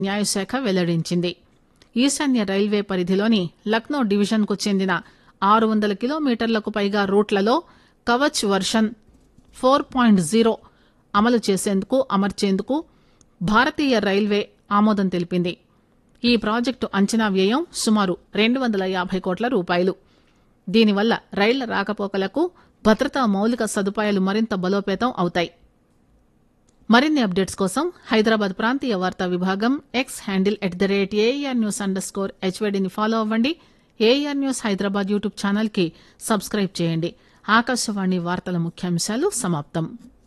న్యాయశాఖ వెల్లడించింది ఈశాన్య రైల్వే పరిధిలోని లక్నో డివిజన్ కు చెందిన ఆరు వందల కిలోమీటర్లకు పైగా రూట్లలో Kavach version four point zero అమలు చేసేందుకు అమర్చేందుకు భారతీయ రైల్వే ఆమోదం తెలిపింది ఈ ప్రాజెక్టు అంచనా వ్యయం సుమారు రెండు వందల యాభై కోట్ల రూపాయలు దీనివల్ల రైళ్ల రాకపోకలకు భద్రతా మౌలిక సదుపాయాలు మరింత బలోపేతం అవుతాయి మరిన్ని అప్డేట్స్ కోసం హైదరాబాద్ ప్రాంతీయ వార్తా విభాగం X handle at the rate AR news underscore స్కోర్ హెచ్వైడిని ఫాలో అవ్వండి AR news Hyderabad YouTube channel కి సబ్స్క్రైబ్ చేయండి ఆకాశవాణి వార్తల ముఖ్యాంశాలు సమాప్తం